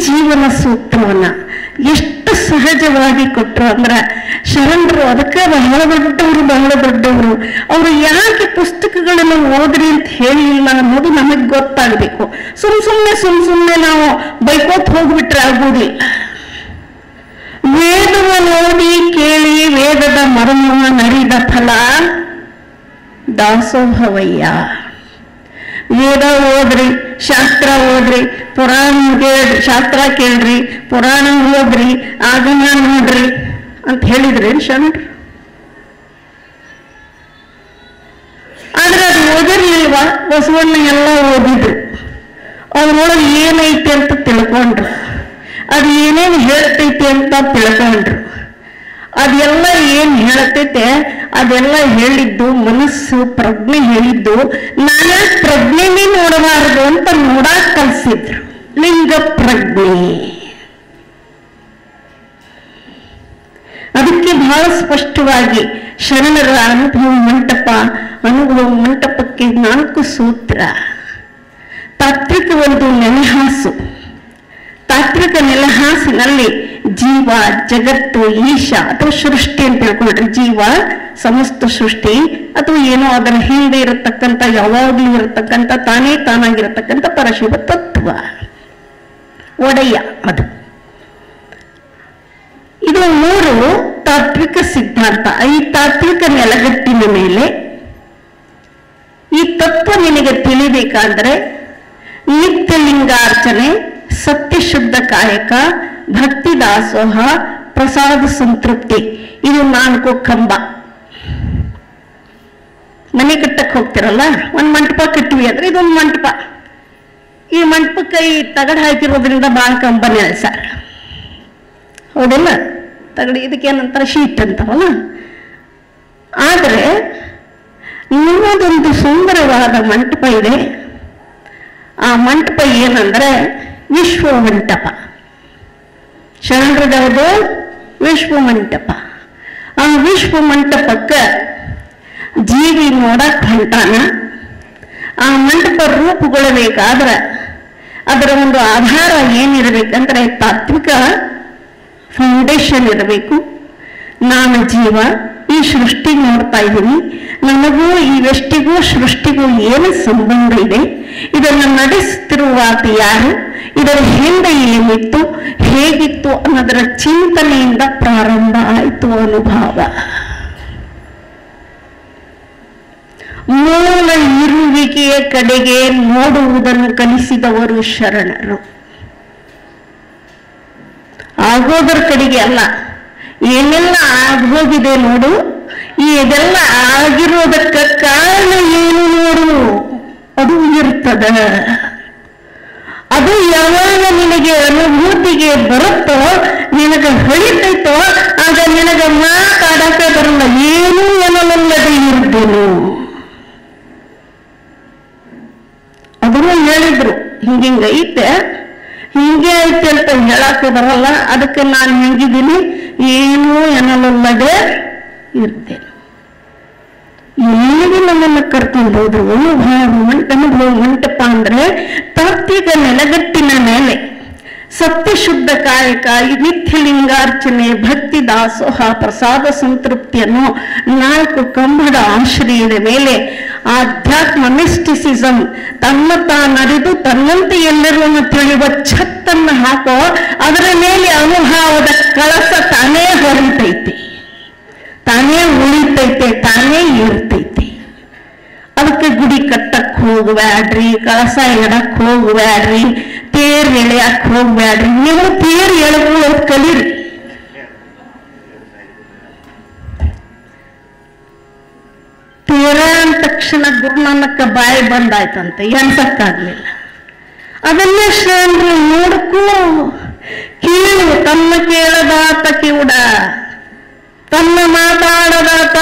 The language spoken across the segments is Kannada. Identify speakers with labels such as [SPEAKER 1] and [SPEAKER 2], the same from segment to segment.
[SPEAKER 1] ಜೀವನ ಸೂತ್ರವನ್ನ ಎಷ್ಟು ಸಹಜವಾಗಿ ಕೊಟ್ಟರು ಅಂದ್ರೆ ಶರಣರು ಅದಕ್ಕೆ ಬಹಳ ದೊಡ್ಡವರು ಬಹಳ ದೊಡ್ಡವರು ಅವರು ಯಾಕೆ ಪುಸ್ತಕಗಳನ್ನು ಓದ್ರಿ ಅಂತ ಹೇಳಿಲ್ಲ ಅನ್ನೋದು ನಮಗೆ ಗೊತ್ತಾಗಬೇಕು ಸುಮ್ ಸುಮ್ಮನೆ ಸುಮ್ ಸುಮ್ಮನೆ ನಾವು ಬೈಕೋತ್ ಹೋಗ್ಬಿಟ್ರೆ ಆಗುವುದಿಲ್ಲ ವೇದವ ನೋಡಿ ಕೇಳಿ ವೇದದ ಮರ್ಮ ನರಿದ ಫಲ ದಾಸೋಹವಯ್ಯ ವೇದ ಓದ್ರಿ ಶಾಸ್ತ್ರ ಓದ್ರಿ ಪುರಾಣ ಕೇಳ್ರಿ ಶಾಸ್ತ್ರ ಕೇಳ್ರಿ ಪುರಾಣ ಓದ್ರಿ ಆಗಮ ನೋಡ್ರಿ ಅಂತ ಹೇಳಿದ್ರಿ ಶರಣರು ಆದ್ರೆ ಅದು ಓದಿರ್ಲಿಲ್ವಾ ಬಸವಣ್ಣ ಎಲ್ಲ ಓದಿದ್ರು ಅದ್ರೊಳಗೆ ಏನೈತೆ ಅಂತ ತಿಳ್ಕೊಂಡ್ರು ಅದು ಏನೇನು ಹೇಳ್ತೈತೆ ಅಂತ ತಿಳ್ಕೊಂಡ್ರು ಅದೆಲ್ಲ ಏನ್ ಹೇಳತೈತೆ ಅದೆಲ್ಲ ಹೇಳಿದ್ದು ಮನಸ್ಸು ಪ್ರಜ್ಞೆ ಹೇಳಿದ್ದು ನಾನೇ ಪ್ರಜ್ಞೆನೇ ನೋಡಬಾರದು ಅಂತ ನೋಡಾಕ್ ಕಲ್ಸಿದ್ರು ಲಿಂಗ ಪ್ರಜ್ಞೆ ಅದಕ್ಕೆ ಬಹಳ ಸ್ಪಷ್ಟವಾಗಿ ಶರಣರ ಅನುಭವ ಮಂಟಪ ಅನುಭವ ಮಂಟಪಕ್ಕೆ ನಾಲ್ಕು ಸೂತ್ರ ತಾತ್ವಿಕ ಒಂದು ನೆಲಹಾಸು ತಾತ್ವಿಕ ನೆಲಹಾಸಿನಲ್ಲಿ ಜೀವ ಜಗತ್ತು ಈಶ ಅಥವಾ ಸೃಷ್ಟಿ ಅಂತ ತಿಳ್ಕೊಂಡ್ರೆ ಜೀವ ಸಮಸ್ತ ಸೃಷ್ಟಿ ಅಥವಾ ಏನೋ ಅದರ ಹಿಂದೆ ಇರತಕ್ಕಂಥ ಯಾವಾಗಲೂ ಇರತಕ್ಕಂಥ ತಾನೇ ತಾನಾಗಿರತಕ್ಕಂಥ ಪರಶಿವ ತತ್ವ ಒಡೆಯ ಅದು ಇದು ಮೂರು ತಾತ್ವಿಕ ಸಿದ್ಧಾಂತ ಈ ತಾತ್ವಿಕ ನೆಲಗಟ್ಟಿನ ಮೇಲೆ ಈ ತತ್ವ ನಿನಗೆ ತಿಳಿಬೇಕಾದ್ರೆ ನಿತ್ಯ ಲಿಂಗಾರ್ಚನೆ ಸತ್ಯಶುದ್ಧ ಕಾಯಕ ಭಕ್ತಿ ದಾಸೋಹ ಪ್ರಸಾದ ಸಂತೃಪ್ತಿ ಇದು ನಾಲ್ಕು ಕಂಬ ಮನೆ ಕಟ್ಟಕ್ ಹೋಗ್ತಿರಲ್ಲ ಒಂದ್ ಮಂಟಪ ಕಟ್ಟಿವಿ ಅಂದ್ರೆ ಇದೊಂದು ಮಂಟಪ ಈ ಮಂಟಪಕ್ಕೆ ಈ ತಗಡ್ ಹಾಕಿರೋದ್ರಿಂದ ಬಾಳ ಕಂಬ ನೆಲೆಸಾರ ಹೌದಿಲ್ಲ ತಗಡಿ ಇದಕ್ಕೆ ಏನಂತಾರೆ ಶೀಟ್ ಅಂತಾರಲ್ಲ ಆದ್ರೆ ನಿಮ್ಮದೊಂದು ಸುಂದರವಾದ ಮಂಟಪ ಇದೆ ಆ ಮಂಟಪ ಏನಂದ್ರೆ ವಿಶ್ವ ಮಂಟಪ ಶರಣರದವ್ರದು ವಿಶ್ವ ಮಂಟಪ ಆ ವಿಶ್ವ ಮಂಟಪಕ್ಕೆ ಜೀವಿ ನೋಡಕ್ ಹೊಂಟಾನ ಆ ಮಂಟಪ ರೂಪುಗೊಳ್ಳಬೇಕಾದ್ರೆ ಅದರ ಒಂದು ಆಧಾರ ಏನಿರಬೇಕಂದ್ರೆ ತಾತ್ವಿಕ ಫೌಂಡೇಶನ್ ಇರಬೇಕು ನಾನು ಜೀವ ಈ ಸೃಷ್ಟಿ ನೋಡ್ತಾ ಇದ್ದೀನಿ ನನಗೂ ಈ ವ್ಯಷ್ಟಿಗೂ ಸೃಷ್ಟಿಗೂ ಏನು ಸಂಬಂಧ ಇದೆ ಇದನ್ನು ನಡೆಸುತ್ತಿರುವ ಆತ ಯಾರು ಇದರ ಹಿಂದೆ ಏನಿತ್ತು ಹೇಗಿತ್ತು ಅನ್ನೋದರ ಚಿಂತನೆಯಿಂದ ಪ್ರಾರಂಭ ಆಯಿತು ಅನುಭವ ಮೂಲ ಇರುವಿಕೆಯ ಕಡೆಗೆ ನೋಡುವುದನ್ನು ಕಲಿಸಿದವರು ಶರಣರು ಆಗೋದರ ಕಡೆಗೆ ಅಲ್ಲ ಏನೆಲ್ಲ ಆಗೋಗಿದೆ ನೋಡು ಈ ಇದೆಲ್ಲ ಆಗಿರೋದಕ್ಕ ಕಾರಣ ಏನು ನೋಡು ಅದು ಇರ್ತದ ಅದು ಯಾವಾಗ ನಿನಗೆ ಅನುಭೂತಿಗೆ ಬರುತ್ತೋ ನಿನಗೆ ಹೊಳಿತೈತೋ ಆಗ ನಿನಗೆ ಮಾತಾಡಕ ಬರಲ್ಲ ಏನೂ ಎನ್ನಲಲ್ಲದೆ ಇರ್ದೇನು ಅದನ್ನು ಹೇಳಿದ್ರು ಹಿಂಗಿಂಗ ಐತೆ ಹಿಂಗೆ ಐತೆ ಅಂತ ಹೇಳಕ್ಕೆ ಬರಲ್ಲ ಅದಕ್ಕೆ ನಾನು ಹೆಂಗಿದ್ದೀನಿ ಏನೂ ಎನ್ನಲಲ್ಲದೆ ಇರ್ತೇನೆ ಎಲ್ಲಿಗೆ ನಮ್ಮನ್ನ ಕರ್ಕೊಂಡು ಹೋದ್ರು ಅನುಭವ ಮಂಟ ಅನುಭವ ಮಂಟಪ ಅಂದ್ರೆ ತಾತ್ವಿಕ ನೆಲಗಟ್ಟಿನ ಮೇಲೆ ಸತ್ಯಶುದ್ಧ ಕಾಯಕ ಈ ನಿತ್ಯ ಲಿಂಗಾರ್ಚನೆ ಭಕ್ತಿ ದಾಸೋಹ ಪ್ರಸಾದ ಸಂತೃಪ್ತಿಯನ್ನು ನಾಲ್ಕು ಕಂಬದ ಆಶ್ರಯದ ಮೇಲೆ ಆಧ್ಯಾತ್ಮ ಮಿಸ್ಟಿಸಿಸಂ ತನ್ನ ತಾನರಿದು ತನ್ನಂತೆ ಎಲ್ಲರೂ ತಿಳಿಯುವ ಛತ್ತನ್ನು ಹಾಕೋ ಅದರ ಮೇಲೆ ಅನುಭವದ ಕಳಸ ತಾನೇ ಹೊರಿತೈತಿ ತಾನೇ ಉಳಿತೈತೆ ತಾನೇ ಇರ್ತೈತಿ ಅದಕ್ಕೆ ಗುಡಿ ಕಟ್ಟಕ್ ಹೋಗ್ಬ್ಯಾಡ್ರಿ ಕಳಸ ಎಡಕ್ ಹೋಗ್ಬ್ಯಾಡ್ರಿ ತೇರ್ ಎಳೆಯಕ್ ಹೋಗ್ಬ್ಯಾಡ್ರಿ ನೀವು ತೇರ್ ಎಳೆದು ಕಲೀರಿ ತೇರ ಅಂದ ತಕ್ಷಣ ಗುರುನಾನಕ್ಕ ಬಾಯಿ ಬಂದಾಯ್ತಂತೆ ಎನ್ಸಕ್ಕಾಗ್ಲಿಲ್ಲ ಅದನ್ನ ಶ್ರೇಣ್ರು ನೋಡ್ಕೋ ಕೇಳು ತಮ್ಮ ಕೇಳದಾತ ಕಿವುಡ ತನ್ನ ಮಾತಾಡದಾತ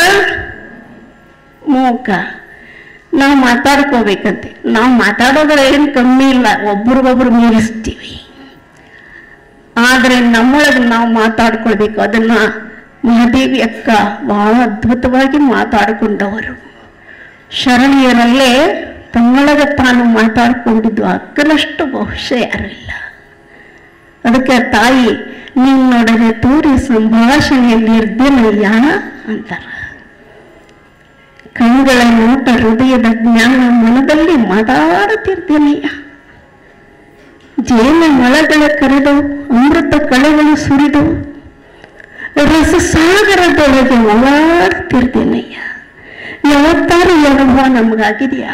[SPEAKER 1] ಮೂಕ ನಾವು ಮಾತಾಡ್ಕೋಬೇಕಂತೆ ನಾವು ಮಾತಾಡೋದ್ರ ಏನು ಕಮ್ಮಿ ಇಲ್ಲ ಒಬ್ರಿಗೊಬ್ರು ಮೀರಿಸ್ತೀವಿ ಆದ್ರೆ ನಮ್ಮೊಳಗೆ ನಾವು ಮಾತಾಡ್ಕೊಳ್ಬೇಕು ಅದನ್ನ ಮಹಾದೇವಿ ಅಕ್ಕ ಬಹಳ ಅದ್ಭುತವಾಗಿ ಮಾತಾಡಿಕೊಂಡವರು ಶರಣಿಯರಲ್ಲೇ ತಮ್ಮೊಳಗೆ ತಾನು ಮಾತಾಡಿಕೊಂಡಿದ್ದು ಅಕ್ಕನಷ್ಟು ಬಹುಶಃ ಯಾರು ಇಲ್ಲ ಅದಕ್ಕೆ ತಾಯಿ ನಿನ್ನೊಡನೆ ತೋರಿ ಸಂಭಾಷಣೆಯಲ್ಲಿ ಇರ್ದೇನಯ್ಯ ಅಂತಾರ ಕಂಗಳ ನೋಟ ಹೃದಯದ ಜ್ಞಾನ ಮನದಲ್ಲಿ ಮಾತಾಡುತ್ತಿರ್ತೇನಯ್ಯ ಜೇನ ಮಳಗಳ ಕರೆದು ಅಮೃತ ಕಳೆಗಳು ಸುರಿದು ರಸಸಾಗರದೊಳಗೆ ಓಡಾಡ್ತಿರ್ತೇನಯ್ಯ ಯಾವತ್ತಾರು ಈ ಅನುಭವ ನಮಗಾಗಿದೆಯಾ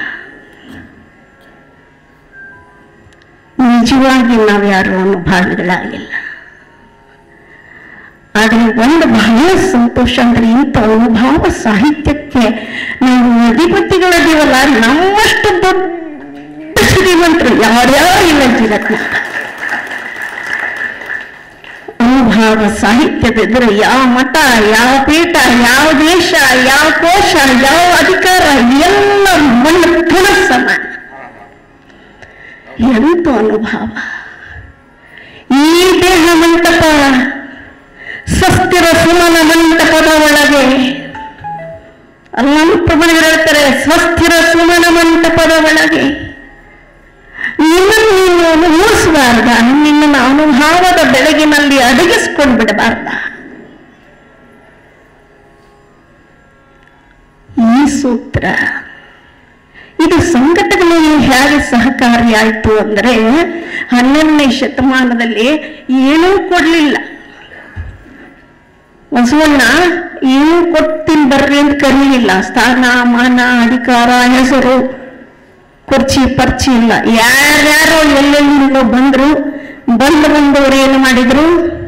[SPEAKER 1] ನಿಜವಾಗಿ ನಾವ್ಯಾರು ಅನುಭವಿಗಳಾಗಿಲ್ಲ ಆದರೆ ಒಂದು ಬಹಳ ಸಂತೋಷ ಅಂದ್ರೆ ಇಂಥ ಅನುಭವ ಸಾಹಿತ್ಯಕ್ಕೆ ನಾವು ಅಧಿಪತಿಗಳದೀವಲ್ಲ ನಮ್ಮಷ್ಟು ದೊಡ್ಡ ಶ್ರೀಮಂತರು ಯಾರ್ಯಾರು ಇಲ್ಲ ಜಗತ್ನಾಗ ಅನುಭವ ಸಾಹಿತ್ಯದಿದ್ರೆ ಯಾವ ಮಠ ಯಾವ ಪೀಠ ಯಾವ ದೇಶ ಯಾವ ಕೋಶ ಯಾವ ಅಧಿಕಾರ ಎಲ್ಲ ಮಣ್ಣು ಪುನಃ ಸಮಾನ ಎಂತ ಅನುಭವ ಈ ದೇಹ ಮಂಟಪ ಸಸ್ತಿರ ಸುಮನ ಮಂಟಪದ ಒಳಗೆ ಅಲ್ಲಮ್ಮ ಪ್ರಭುಗಳು ಹೇಳ್ತಾರೆ ಸ್ವಸ್ಥಿರ ಸುಮನ ಮಂಟಪದ ಒಳಗೆ ನಿನ್ನನ್ನು ನೀನು ಅನುಭವಿಸಬಾರ್ದ ನಿನ್ನನ್ನು ಅನುಭವದ ಬೆಳಗಿನಲ್ಲಿ ಅಡಗಿಸ್ಕೊಂಡು ಬಿಡಬಾರ್ದ ಈ ಸೂತ್ರ ಇದು ಸಂಘಟನೆಗೆ ಹೇಗೆ ಸಹಕಾರಿಯಾಯಿತು ಅಂದ್ರೆ ಹನ್ನೆರಡನೇ ಶತಮಾನದಲ್ಲಿ ಏನೂ ಕೊಡ್ಲಿಲ್ಲ ಬಸವಣ್ಣ ಏನೂ ಕೊಡ್ತೀನಿ ಬರ್ರಿ ಅಂತ ಕರೀಲಿಲ್ಲ ಸ್ಥಾನ ಮಾನ ಅಧಿಕಾರ ಹೆಸರು ಕುರ್ಚಿ ಪರ್ಚಿ ಇಲ್ಲ ಯಾರ್ಯಾರೋ ಎಲ್ಲೆಲ್ಲಿಂದ ಬಂದ್ರು ಬಂದು ಬಂದವರು ಏನು ಮಾಡಿದ್ರು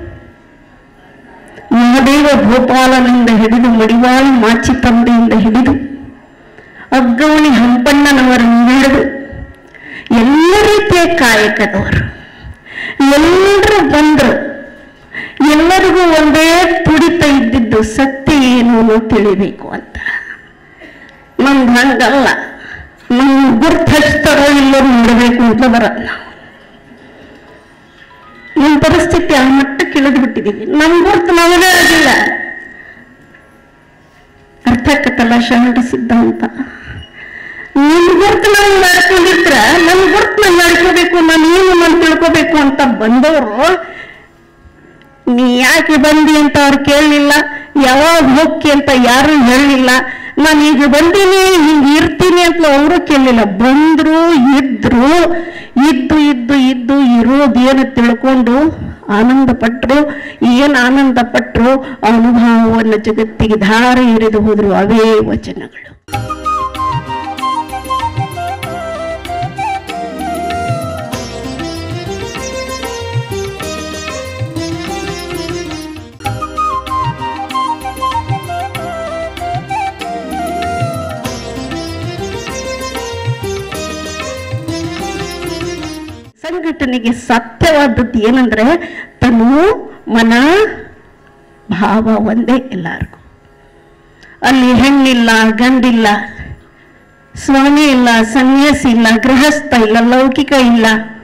[SPEAKER 1] ಮಹದೇವ ಭೂಪಾಲನಿಂದ ಹಿಡಿದು ಮಡಿವಾಳ ಮಾಚಿ ತಂದೆಯಿಂದ ಹಿಡಿದು ಅಗ್ಗವಣಿ ಹಂಪಣ್ಣನವರನ್ನು ಹಿಡಿದು ಎಲ್ಲ ರೀತಿಯ ಕಾಯಕದವರು ಎಲ್ಲರೂ ಬಂದರು ಎಲ್ಲರಿಗೂ ಒಂದೇ ತುಡಿತ ಇದ್ದಿದ್ದು ಸತ್ಯ ಏನು ಅನ್ನೋದು ತಿಳಿಬೇಕು ಅಂತ ನಮ್ದು ಹಂಗಲ್ಲ ನಮ್ ಗುರ್ತು ಹಚ್ತಾರೋ ಇಲ್ಲೋ ನೋಡಬೇಕು ಅಂತ ಬರಲ್ಲ ನಾವು ನಮ್ಮ ಪರಿಸ್ಥಿತಿ ಆ ಮಟ್ಟಕ್ಕೆ ಇಳಿದು ಬಿಟ್ಟಿದ್ದೀವಿ ನಮ್ ಗುರ್ತು ನಮಗೇ ಆಗಿಲ್ಲ ಅರ್ಥ ಆಕತ್ತಲ್ಲ ಶರಣ ಸಿದ್ಧಾಂತ ನಿಮ್ ಗುರ್ತು ನಾವು ಮಾಡ್ಕೊಂಡಿರ್ತೀರ ನನ್ ಗುರ್ತು ನಾನು ಮಾಡ್ಕೋಬೇಕು ನಾನು ಏನು ನಾನು ತಿಳ್ಕೋಬೇಕು ಅಂತ ಬಂದವರು ನೀ ಯಾಕೆ ಬಂದಿ ಅಂತ ಅವ್ರು ಕೇಳಲಿಲ್ಲ ಯಾವಾಗ ಹೋಗ್ತಿ ಅಂತ ಯಾರು ಹೇಳಲಿಲ್ಲ ನಾನು ಈಗ ಬಂದೀನಿ ಹಿಂಗೆ ಇರ್ತೀನಿ ಅಂತ ಅವರು ಕೇಳಲಿಲ್ಲ ಬಂದ್ರು ಇದ್ರು ಇದ್ದು ಇದ್ದು ಇದ್ದು ಇರೋದೇನು ತಿಳ್ಕೊಂಡು ಆನಂದ ಪಟ್ಟರು ಏನು ಆನಂದ ಪಟ್ಟರು ಅನುಭವವನ್ನು ಜಗತ್ತಿಗೆ ಧಾರೆ ಎರೆದು ಹೋದ್ರು ಅವೇ ವಚನಗಳು ಸಂಘಟನೆಗೆ ಸತ್ಯವಾದದ್ದು ಏನಂದ್ರೆ ತನು ಮನ ಭಾವ ಒಂದೇ ಎಲ್ಲರಿಗೂ ಅಲ್ಲಿ ಹೆಣ್ಣಿಲ್ಲ ಗಂಡಿಲ್ಲ ಸ್ವಾಮಿ ಇಲ್ಲ ಸನ್ಯಾಸಿ ಇಲ್ಲ ಗೃಹಸ್ಥ ಇಲ್ಲ ಲೌಕಿಕ ಇಲ್ಲ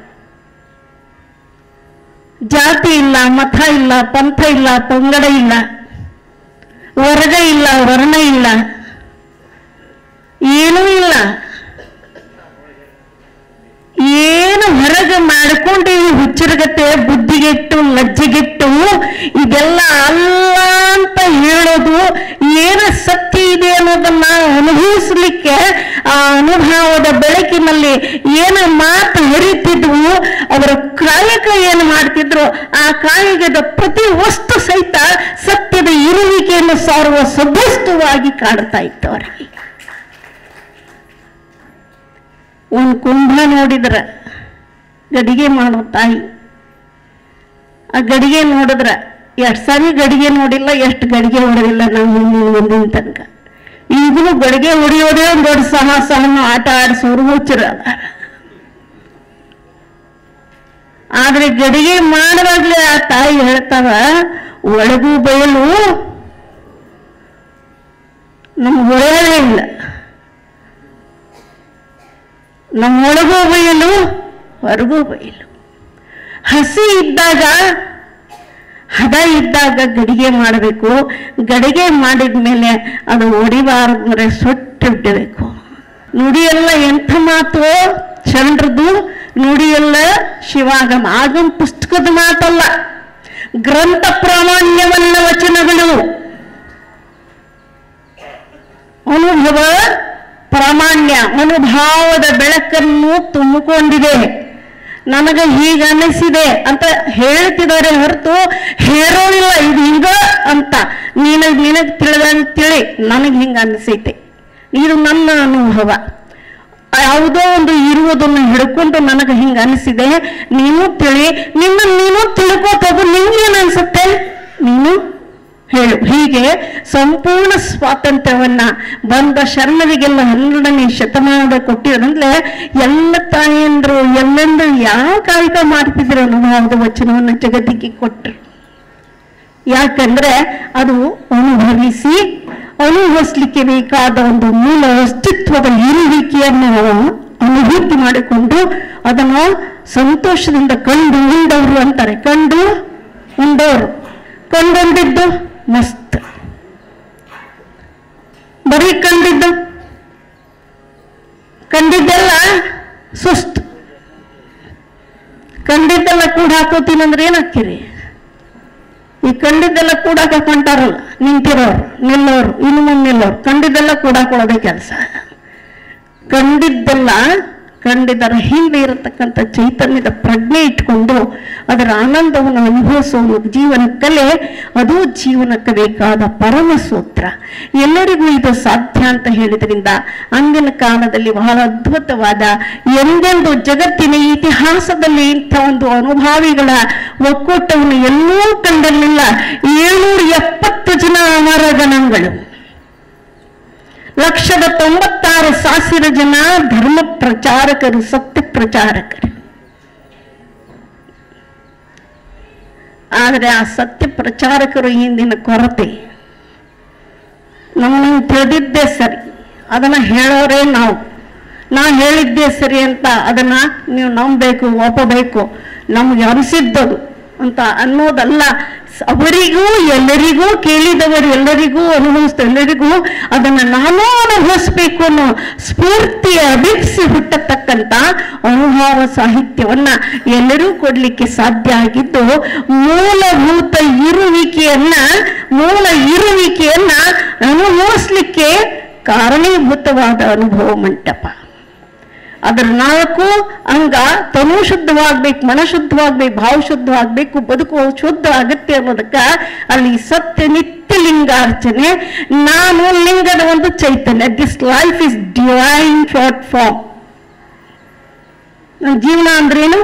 [SPEAKER 1] ಜಾತಿ ಇಲ್ಲ ಮತ ಇಲ್ಲ ಪಂಥ ಇಲ್ಲ ಪಂಗಡ ಇಲ್ಲ ವರ್ಗ ಇಲ್ಲ ವರ್ಣ ಇಲ್ಲ ಏನೂ ಇಲ್ಲ ಏನು ಹೊರಗೆ ಮಾಡಿಕೊಂಡು ಈ ಹುಚ್ಚರಗತೆ ಬುದ್ಧಿಗೆಟ್ಟು ಲಜ್ಜೆಗೆಟ್ಟು ಇದೆಲ್ಲ ಅಲ್ಲ ಅಂತ ಹೇಳೋದು ಏನು ಸತ್ಯ ಇದೆ ಅನ್ನೋದನ್ನ ಅನುಭವಿಸ್ಲಿಕ್ಕೆ ಆ ಅನುಭವದ ಬೆಳಕಿನಲ್ಲಿ ಏನು ಮಾತು ಹರಿತಿದ್ವು ಅವರ ಕಾಯಕ ಏನು ಮಾಡ್ತಿದ್ರು ಆ ಕಾಯಕದ ಪ್ರತಿ ವಸ್ತು ಸಹಿತ ಸತ್ಯದ ಇರುವಿಕೆಯನ್ನು ಸಾರುವ ಸದ್ವಸ್ತುವಾಗಿ ಕಾಡ್ತಾ ಇತ್ತು ಅವರಿಗೆ ಒಂದು ಕುಂಭ ನೋಡಿದ್ರ ಗಡಿಗೆ ಮಾಡೋ ತಾಯಿ ಆ ಗಡಿಗೆ ನೋಡಿದ್ರ ಎಷ್ಟು ಸಾರಿ ಗಡಿಗೆ ನೋಡಿಲ್ಲ ಎಷ್ಟು ಗಡಿಗೆ ಹೊಡೆದಿಲ್ಲ ನಾವು ಮುಂದಿನ ಮುಂದಿನ ತನಕ ಈಗಲೂ ಗಡಿಗೆ ಹೊಡೆಯೋದೇ ಒಂದು ದೊಡ್ಡ ಸಾಹಸ ಅನ್ನೋ ಆಟ ಆಡಿಸೋರು ಹುಚ್ಚರ ಅದಾರ ಆದ್ರೆ ಗಡಿಗೆ ಮಾಡುವಾಗ್ಲೇ ಆ ತಾಯಿ ಹೇಳ್ತಾವ ಒಳಗೂ ಬಯಲು ನಮ್ಗೆ ಹೊಳೆಯಲೇ ಇಲ್ಲ ನಮ್ಮೊಳಗೂ ಬಯಲು ಹೊರಗೂ ಬಯಲು ಹಸಿ ಇದ್ದಾಗ ಹದ ಇದ್ದಾಗ ಗಡಿಗೆ ಮಾಡಬೇಕು ಗಡಿಗೆ ಮಾಡಿದ ಮೇಲೆ ಅದು ಒಡಿಬಾರ್ದಂದ್ರೆ ಸೊಟ್ಟು ಬಿಡಬೇಕು ನುಡಿಯೆಲ್ಲ ಎಂಥ ಮಾತು ಚಂದ್ರದು ನುಡಿಯಲ್ಲ ಶಿವಾಗಮ ಆಗಮ ಪುಸ್ತಕದ ಮಾತಲ್ಲ ಗ್ರಂಥ ಪ್ರಾಮಾಣ್ಯವಲ್ಲ ವಚನಗಳು ಅನುಭವ ಪ್ರಾಮಾಣ್ಯ ಅನುಭಾವದ ಬೆಳಕನ್ನು ತುಂಬಿಕೊಂಡಿದೆ ನನಗೆ ಹೀಗ ಅನಿಸಿದೆ ಅಂತ ಹೇಳ್ತಿದ್ದಾರೆ ಹೊರತು ಹೇರೋದಿಲ್ಲ ಇದು ಹಿಂಗ ಅಂತ ನಿನಗ್ ನಿನಗ್ ತಿಳಿದಂಗ್ ತಿಳಿ ನನಗೆ ಹಿಂಗ ಅನಿಸೈತೆ ಇದು ನನ್ನ ಅನುಭವ ಯಾವುದೋ ಒಂದು ಇರುವುದನ್ನು ಹಿಡ್ಕೊಂಡು ನನಗೆ ಹಿಂಗ ಅನಿಸಿದೆ ನೀನು ತಿಳಿ ನಿನ್ನ ನೀನು ತಿಳ್ಕೋತೋಗು ನಿಂಗೇನು ಅನ್ಸುತ್ತೆ ನೀನು ಹೇಳು ಹೀಗೆ ಸಂಪೂರ್ಣ ಸ್ವಾತಂತ್ರ್ಯವನ್ನ ಬಂದ ಶರಣರಿಗೆಲ್ಲ ಹನ್ನೆರಡನೇ ಶತಮಾನದ ಕೊಟ್ಟಿರೋದಂದ್ರೆ ಎಲ್ಲ ತಾಯಂದ್ರು ಎಲ್ಲೆಂದು ಯಾವ ಕಾಯಕ ಮಾಡ್ತಿದ್ರು ಅನುಭವದ ವಚನವನ್ನು ಜಗತ್ತಿಗೆ ಕೊಟ್ಟರು ಯಾಕಂದ್ರೆ ಅದು ಅನುಭವಿಸಿ ಅನುಭವಿಸ್ಲಿಕ್ಕೆ ಬೇಕಾದ ಒಂದು ಮೂಲ ಅಸ್ತಿತ್ವದ ಇರುವಿಕೆಯನ್ನು ಅನುಭೂತಿ ಮಾಡಿಕೊಂಡು ಅದನ್ನು ಸಂತೋಷದಿಂದ ಕಂಡು ಉಂಡವರು ಅಂತಾರೆ ಕಂಡು ಉಂಡವರು ಕಂಡುಂಡಿದ್ದು ಮಸ್ತ್ ಬರೀ ಕಂಡಿದ್ದು ಕಂಡಿದ್ದೆಲ್ಲ ಸುಸ್ತು ಕಂಡಿದ್ದೆಲ್ಲ ಕೂಡ ಹಾಕೋತೀನಿ ಅಂದ್ರೆ ಏನಾಕ್ಕಿರಿ ಈ ಕಂಡಿದ್ದೆಲ್ಲ ಕೂಡ ಹಾಕೊಂಟಾರಲ್ಲ ನಿಂತಿರೋರು ನಿಲ್ಲೋರು ಇನ್ನು ಮುಂದೆ ನಿಲ್ಲೋರು ಕಂಡಿದ್ದೆಲ್ಲ ಕೂಡ ಹಾಕೊಳ್ಳೋದೇ ಕೆಲಸ ಕಂಡಿದ್ದೆಲ್ಲ ಕಂಡಿದ್ದರ ಹಿಂದೆ ಇರತಕ್ಕಂಥ ಚೈತನ್ಯದ ಪ್ರಜ್ಞೆ ಇಟ್ಕೊಂಡು ಅದರ ಆನಂದವನ್ನು ಅನುಭವಿಸುವ ಒಂದು ಜೀವನ ಕಲೆ ಅದು ಜೀವನಕ್ಕೆ ಬೇಕಾದ ಪರಮ ಸೂತ್ರ ಎಲ್ಲರಿಗೂ ಇದು ಸಾಧ್ಯ ಅಂತ ಹೇಳಿದ್ರಿಂದ ಅಂದಿನ ಕಾಲದಲ್ಲಿ ಬಹಳ ಅದ್ಭುತವಾದ ಎಂದೆಂದು ಜಗತ್ತಿನ ಇತಿಹಾಸದಲ್ಲಿ ಇಂಥ ಒಂದು ಅನುಭಾವಿಗಳ ಒಕ್ಕೂಟವನ್ನು ಎಲ್ಲೂ ಕಂಡಿರಲಿಲ್ಲ ಏಳ್ನೂರ ಎಪ್ಪತ್ತು ಜನ ಅಮರಗಣಗಳು ಲಕ್ಷದ ತೊಂಬತ್ತಾರು ಸಾವಿರ ಜನ ಧರ್ಮ ಪ್ರಚಾರಕರು ಸತ್ಯ ಪ್ರಚಾರಕರು ಆದರೆ ಆ ಸತ್ಯ ಪ್ರಚಾರಕರು ಹಿಂದಿನ ಕೊರತೆ ನಮ್ಮನ್ನು ತಿಳಿದಿದ್ದೇ ಸರಿ ಅದನ್ನ ಹೇಳೋರೇ ನಾವು ನಾ ಹೇಳಿದ್ದೇ ಸರಿ ಅಂತ ಅದನ್ನ ನೀವು ನಂಬಬೇಕು ಒಪ್ಪಬೇಕು ನಮ್ಗೆ ಅನಿಸಿದ್ದದು ಅಂತ ಅನ್ನೋದಲ್ಲ ಸ- ಅವರಿಗೂ ಎಲ್ಲರಿಗೂ ಕೇಳಿದವರು ಎಲ್ಲರಿಗೂ ಅನುಭವಿಸ್ತ ಎಲ್ಲರಿಗೂ ಅದನ್ನ ನಾನು ಅನುಭವಿಸ್ಬೇಕು ಅನ್ನೋ ಸ್ಫೂರ್ತಿಯ ಅಭಿಪ್ಸಿ ಹುಟ್ಟತಕ್ಕಂತ ಅನುಭವ ಸಾಹಿತ್ಯವನ್ನ ಎಲ್ಲರೂ ಕೊಡ್ಲಿಕ್ಕೆ ಸಾಧ್ಯ ಆಗಿದ್ದು ಮೂಲಭೂತ ಇರುವಿಕೆಯನ್ನ ಮೂಲ ಇರುವಿಕೆಯನ್ನ ಅನುಭವಿಸ್ಲಿಕ್ಕೆ ಕಾರಣೀಭೂತವಾದ ಅನುಭವ ಮಂಟಪ ಅದರ ನಾಲ್ಕು ಅಂಗ ತನು ಶುದ್ಧವಾಗ್ಬೇಕು ಮನ ಶುದ್ಧವಾಗ್ಬೇಕು ಭಾವ ಶುದ್ಧವಾಗ್ಬೇಕು ಬದುಕು ಶುದ್ಧ ಅಗತ್ಯ ಅನ್ನೋದಕ್ಕ ಅಲ್ಲಿ ಸತ್ಯ ನಿತ್ಯ ಲಿಂಗಾರ್ಚನೆ ನಾನು ಲಿಂಗದ ಒಂದು ಚೈತನ್ಯ this life is divine short form ಜೀವನ ಅಂದ್ರೇನು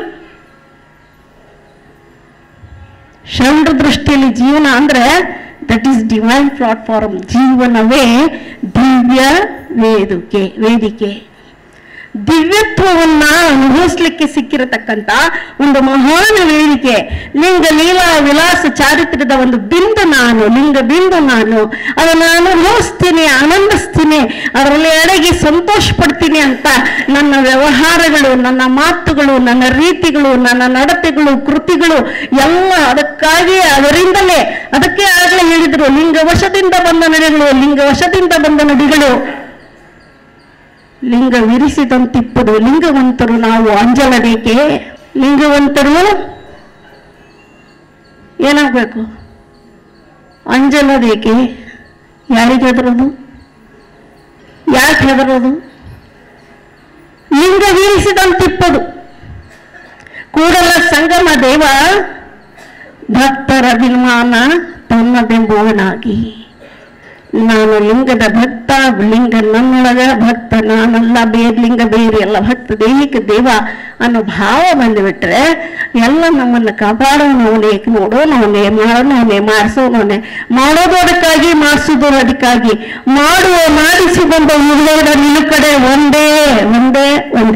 [SPEAKER 1] ಶರಣರ ದೃಷ್ಟಿಯಲ್ಲಿ ಜೀವನ ಅಂದ್ರೆ ದಟ್ ಈಸ್ ಡಿವೈನ್ ಪ್ಲಾಟ್ಫಾರ್ಮ್ ಜೀವನವೇ ದಿವ್ಯ ವೇದಿಕೆ ವೇದಿಕೆ ದಿವ್ಯತ್ವವನ್ನ ಅನುಭವಿಸ್ಲಿಕ್ಕೆ ಸಿಕ್ಕಿರತಕ್ಕಂತ ಒಂದು ಮಹಾನ್ ವೇದಿಕೆ ಲಿಂಗ ಲೀಲಾ ವಿಲಾಸ ಚಾರಿತ್ರ್ಯದ ಒಂದು ಬಿಂದು ನಾನು ಲಿಂಗ ಬಿಂದು ನಾನು ಅದನ್ನು ಅನುಭವಿಸ್ತೀನಿ ಆನಂದಿಸ್ತೀನಿ ಅದರಲ್ಲಿ ಅಡಗಿ ಸಂತೋಷ ಪಡ್ತೀನಿ ಅಂತ ನನ್ನ ವ್ಯವಹಾರಗಳು ನನ್ನ ಮಾತುಗಳು ನನ್ನ ರೀತಿಗಳು ನನ್ನ ನಡತೆಗಳು ಕೃತಿಗಳು ಎಲ್ಲ ಅದಕ್ಕಾಗಿ ಅದರಿಂದಲೇ ಅದಕ್ಕೆ ಆಗಲೇ ಹೇಳಿದ್ರು ಲಿಂಗ ವಶದಿಂದ ಬಂದ ನಡೆಗಳು ಲಿಂಗ ವಶದಿಂದ ಬಂದ ನುಡಿಗಳು ಲಿಂಗ ವಿರಿಸಿದಂತಿಪ್ಪದು ಲಿಂಗವಂತರು ನಾವು ಅಂಜಲಬೇಕೆ ಲಿಂಗವಂತರು ಏನಾಗಬೇಕು ಅಂಜಲಬೇಕೆ ಯಾರಿಗೆ ಹೆದರೋದು ಯಾಕೆ ಹೆದರೋದು ಲಿಂಗ ವೀರಿಸಿದಂತಿಪ್ಪದು ಕೂಡಲ ಸಂಗಮ ದೇವ ಭಕ್ತರ ಅಭಿಮಾನ ತನ್ನದೆಂಬುವನಾಗಿ ನಾನು ಲಿಂಗದ ಭಕ್ತ ಲಿಂಗ ನನ್ನೊಳಗ ಭಕ್ತ ನಾನಲ್ಲ ಬೇರೆ ಲಿಂಗ ಬೇರೆ ಅಲ್ಲ ಭಕ್ತ ದೈಹಿಕ ದೇವ ಅನ್ನೋ ಭಾವ ಬಂದುಬಿಟ್ರೆ ಎಲ್ಲ ನಮ್ಮನ್ನು ಕಾಪಾಡೋನವನೇ ನೋಡೋನವನೇ ಮಾಡೋನವನೇ ಮಾಡಿಸೋನವನೇ ಮಾಡೋದು ಅದಕ್ಕಾಗಿ ಮಾಡಿಸೋದು ಅದಕ್ಕಾಗಿ ಮಾಡುವ ಮಾಡಿಸಿಕೊಂಡ ಇರುವುದ ನಿನ್ನ ಕಡೆ ಒಂದೇ ಒಂದೇ ಒಂದೇ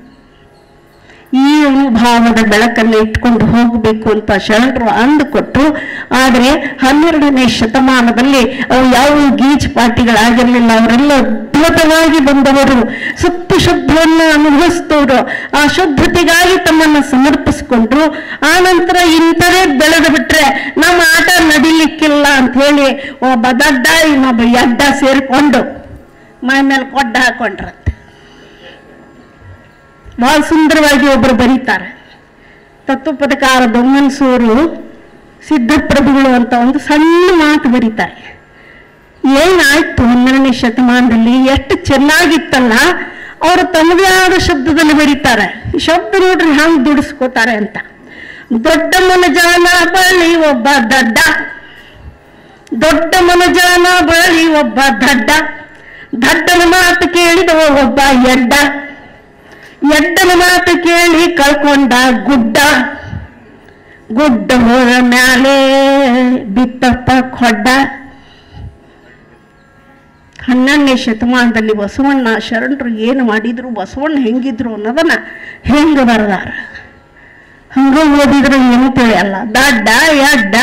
[SPEAKER 1] ಈ ಅನುಭಾವದ ಬೆಳಕನ್ನು ಇಟ್ಕೊಂಡು ಹೋಗಬೇಕು ಅಂತ ಶರಣರು ಅಂದುಕೊಟ್ರು ಆದರೆ ಹನ್ನೆರಡನೇ ಶತಮಾನದಲ್ಲಿ ಅವು ಯಾವ ಗೀಚ್ ಪಾರ್ಟಿಗಳಾಗಿರಲಿಲ್ಲ ಅವರೆಲ್ಲ ಅದ್ಭುತವಾಗಿ ಬಂದವರು ಸತ್ಯ ಶುದ್ಧವನ್ನು ಅನುಭವಿಸಿದವರು ಆ ಶುದ್ಧತೆಗಾಗಿ ತಮ್ಮನ್ನು ಸಮರ್ಪಿಸಿಕೊಂಡ್ರು ಆ ನಂತರ ಇಂಥದೇ ಬೆಳೆದು ಬಿಟ್ರೆ ನಮ್ಮ ಆಟ ನಡಿಲಿಕ್ಕಿಲ್ಲ ಅಂತ ಹೇಳಿ ಒಬ್ಬ ದಡ್ಡ ಇನ್ನೊಬ್ಬ ಎಡ್ಡ ಸೇರಿಕೊಂಡು ಮೈ ಮೇಲೆ ಕೊಡ್ಡ ಹಾಕೊಂಡ್ರಂತೆ ಬಹಳ ಸುಂದರವಾಗಿ ಒಬ್ಬರು ಬರೀತಾರೆ ತತ್ವಪದಕಾರ ದೊಮ್ಮನ್ಸೂರು ಸಿದ್ಧಪ್ರಭುಗಳು ಅಂತ ಒಂದು ಸಣ್ಣ ಮಾತು ಬರೀತಾರೆ ಏನಾಯ್ತು ಹನ್ನೆರಡನೇ ಶತಮಾನದಲ್ಲಿ ಎಷ್ಟು ಚೆನ್ನಾಗಿತ್ತಲ್ಲ ಅವರು ತಮ್ಮದೇ ಆದ ಶಬ್ದದಲ್ಲಿ ಬರೀತಾರೆ ಈ ಶಬ್ದ ನೋಡ್ರಿ ಹಂಗ್ ದುಡಿಸ್ಕೋತಾರೆ ಅಂತ ದೊಡ್ಡ ಮನಜಾನ ಬಳಿ ಒಬ್ಬ ದಡ್ಡ ದೊಡ್ಡ ಮನಜಾನ ಬಳಿ ಒಬ್ಬ ದಡ್ಡ ದಡ್ಡನ ಮಾತು ಕೇಳಿದ ಒಬ್ಬ ಎಡ್ಡ ಎಡ್ಡನ ಮಾತು ಕೇಳಿ ಕಳ್ಕೊಂಡ ಗುಡ್ಡ ಗುಡ್ಡ ಹೋದ ಮ್ಯಾಲೆ ಬಿತ್ತಪ್ಪ ಖೊಡ್ಡ ಹನ್ನೆರಡನೇ ಶತಮಾನದಲ್ಲಿ ಬಸವಣ್ಣ ಶರಣರು ಏನು ಮಾಡಿದ್ರು ಬಸವಣ್ಣ ಹೆಂಗಿದ್ರು ಅನ್ನೋದನ್ನ ಹೆಂಗ ಬರದಾರ ಹಂಗ ಓದಿದ್ರೆ ಏನು ತಿಳಿಯಲ್ಲ ದಡ್ಡ ಎಡ್ಡ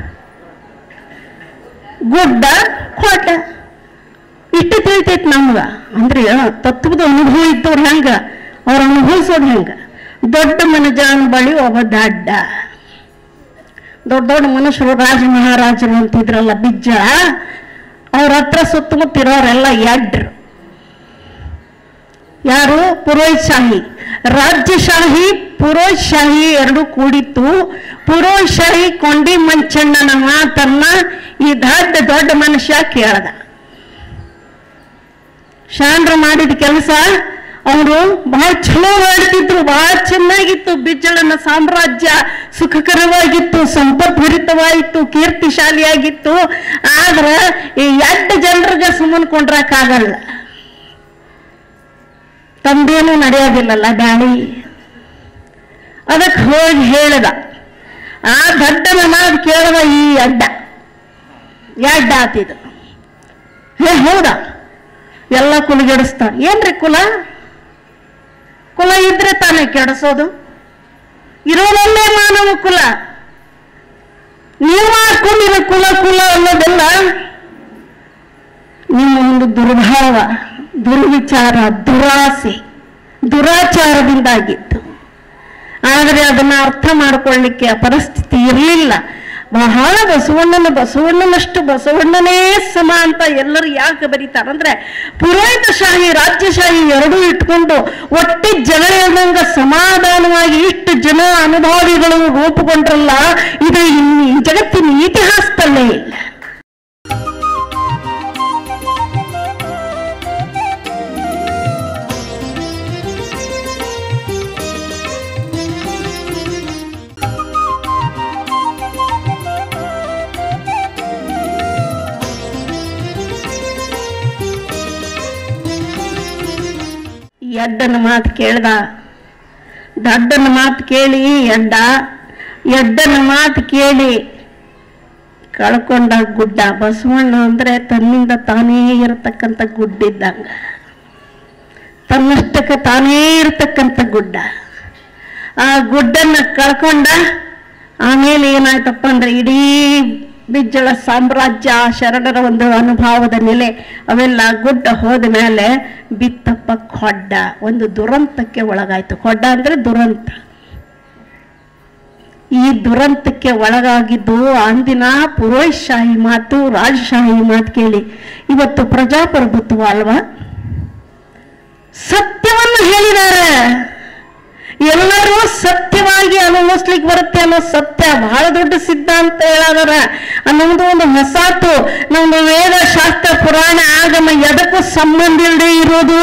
[SPEAKER 1] ಗುಡ್ಡ ಕೊಟ್ಟ ಇಷ್ಟು ತಿಳಿತೈತಿ ನಮ್ಗ ಅಂದ್ರೆ ತತ್ವದ ಅನುಭವ ಇದ್ದವ್ರು ಹೆಂಗ ಅವ್ರ ಅನುಭವಿಸೋದು ಹೆಂಗ ದೊಡ್ಡ ಮನಜಾನ ಬಳಿ ಒಬ್ಬ ದಡ್ಡ ದೊಡ್ಡ ದೊಡ್ಡ ಮನುಷ್ಯರು ರಾಜ ಮಹಾರಾಜರು ಅಂತಿದ್ರಲ್ಲ ಬಿಜ್ಜ ಅವ್ರ ಹತ್ರ ಸುತ್ತಮುತ್ತ ಇರೋರೆಲ್ಲ ಎಡ್ರು ಯಾರು ಪುರೋಹಿತಶಾಹಿ ರಾಜ್ಯಶಾಹಿ ಪುರೋಹಿತಶಾಹಿ ಎರಡು ಕೂಡಿತ್ತು ಪುರೋಹಿತಶಾಹಿ ಕೊಂಡಿ ಮಂಚಣ್ಣನ ಮಾತನ್ನ ಈ ದೊಡ್ಡ ದೊಡ್ಡ ಮನುಷ್ಯ ಕೇಳ್ದ ಶಾಂಡ್ರ ಮಾಡಿದ ಕೆಲಸ ಅವರು ಬಹಳ ಚಲೋ ಮಾಡ್ತಿದ್ರು ಬಹಳ ಚೆನ್ನಾಗಿತ್ತು ಬಿಜ್ಜಳನ ಸಾಮ್ರಾಜ್ಯ ಸುಖಕರವಾಗಿತ್ತು ಸಂಪದ್ಭರಿತವಾಯಿತು ಕೀರ್ತಿಶಾಲಿಯಾಗಿತ್ತು ಆದ್ರ ಈ ಎಡ್ಡ ಜನರಿಗೆ ಸುಮ್ಮನೆ ಕೊಂಡ್ರಕ್ಕಾಗಲ್ಲ ತಂದೇನು ನಡೆಯೋದಿಲ್ಲಲ್ಲ ದಾಳಿ ಅದಕ್ಕೆ ಹೋಗಿ ಹೇಳಿದ ಆ ದಡ್ಡನ ಮಾತು ಕೇಳಿದ ಈ ಅಡ್ಡ ಎಡ್ಡ ಆತಿದು ಹೇ ಹೌದಾ ಎಲ್ಲ ಕುಲಗೆಡಿಸ್ತಾರ ಏನ್ರಿ ಕುಲ ಕುಲ ಇದ್ರೆ ತಾನೇ ಕೆಡಿಸೋದು ಇರೋದಲ್ಲೇ ಮಾನವ ಕುಲ ನೀವು ಹಾಕೊಂಡಿರೋ ಕುಲ ಕುಲ ಅನ್ನೋದೆಲ್ಲ ನಿಮ್ಮ ಒಂದು ದುರ್ಭಾವ ದುರ್ವಿಚಾರ ದುರಾಸೆ ದುರಾಚಾರದಿಂದಾಗಿತ್ತು ಆದರೆ ಅದನ್ನ ಅರ್ಥ ಮಾಡಿಕೊಳ್ಳಿಕ್ಕೆ ಆ ಪರಿಸ್ಥಿತಿ ಇರಲಿಲ್ಲ ಬಹಳ ಬಸವಣ್ಣನ ಬಸವಣ್ಣನಷ್ಟು ಬಸವಣ್ಣನೇ ಸಮ ಅಂತ ಎಲ್ಲರೂ ಯಾಕೆ ಬರೀತಾರಂದ್ರೆ ಪುರೋಹಿತಶಾಹಿ ರಾಜ್ಯಶಾಹಿ ಎರಡೂ ಇಟ್ಕೊಂಡು ಒಟ್ಟಿ ಜಗಳ ಇಲ್ದಂಗ ಸಮಾಧಾನವಾಗಿ ಇಷ್ಟು ಜನ ಅನುಭವಿಗಳು ರೂಪುಗೊಂಡ್ರಲ್ಲ ಇದು ಇನ್ನು ಈ ಜಗತ್ತಿನ ಇತಿಹಾಸದಲ್ಲೇ ಇಲ್ಲ ಎಡ್ಡನ ಮಾತು ಕೇಳ್ದ ದಡ್ಡನ ಮಾತು ಕೇಳಿ ಎಡ್ಡ ಎಡ್ಡನ ಮಾತು ಕೇಳಿ ಕಳ್ಕೊಂಡ ಗುಡ್ಡ ಬಸವಣ್ಣ ಅಂದ್ರೆ ತನ್ನಿಂದ ತಾನೇ ಇರತಕ್ಕಂಥ ಗುಡ್ಡಿದ್ದಂಗ ತನ್ನಷ್ಟಕ್ಕೆ ತಾನೇ ಇರತಕ್ಕಂಥ ಗುಡ್ಡ ಆ ಗುಡ್ಡನ್ನ ಕಳ್ಕೊಂಡ ಆಮೇಲೆ ಏನಾಯ್ತಪ್ಪ ಅಂದ್ರೆ ಇಡೀ ಬಿಜ್ಜಳ ಸಾಮ್ರಾಜ್ಯ ಶರಣರ ಒಂದು ಅನುಭವದ ನೆಲೆ ಅವೆಲ್ಲ ಗುಡ್ಡ ಹೋದ ಮೇಲೆ ಬಿತ್ತಪ್ಪ ಖೊಡ್ಡ ಒಂದು ದುರಂತಕ್ಕೆ ಒಳಗಾಯ್ತು ಖೊಡ್ಡ ಅಂದ್ರೆ ದುರಂತ ಈ ದುರಂತಕ್ಕೆ ಒಳಗಾಗಿದ್ದು ಅಂದಿನ ಪುರೋಹಿತಶಾಹಿ ಮಾತು ರಾಜಶಾಹಿ ಮಾತು ಕೇಳಿ ಇವತ್ತು ಪ್ರಜಾಪ್ರಭುತ್ವ ಅಲ್ವಾ ಸತ್ಯವನ್ನು ಹೇಳಿದ್ದಾರೆ ಎಲ್ಲರೂ ಸತ್ಯವಾಗಿ ಅನುಭವಿಸ್ಲಿಕ್ಕೆ ಬರುತ್ತೆ ಅನ್ನೋ ಸತ್ಯ ಬಹಳ ದೊಡ್ಡ ಸಿದ್ಧಾಂತ ಹೇಳಾರ ನಮ್ದು ಒಂದು ಹೊಸಾತು ನಮ್ದು ವೇದ ಶಾಸ್ತ್ರ ಪುರಾಣ ಆಗಮ ಎದಕ್ಕೂ ಸಂಬಂಧ ಇಲ್ಲದೆ ಇರೋದು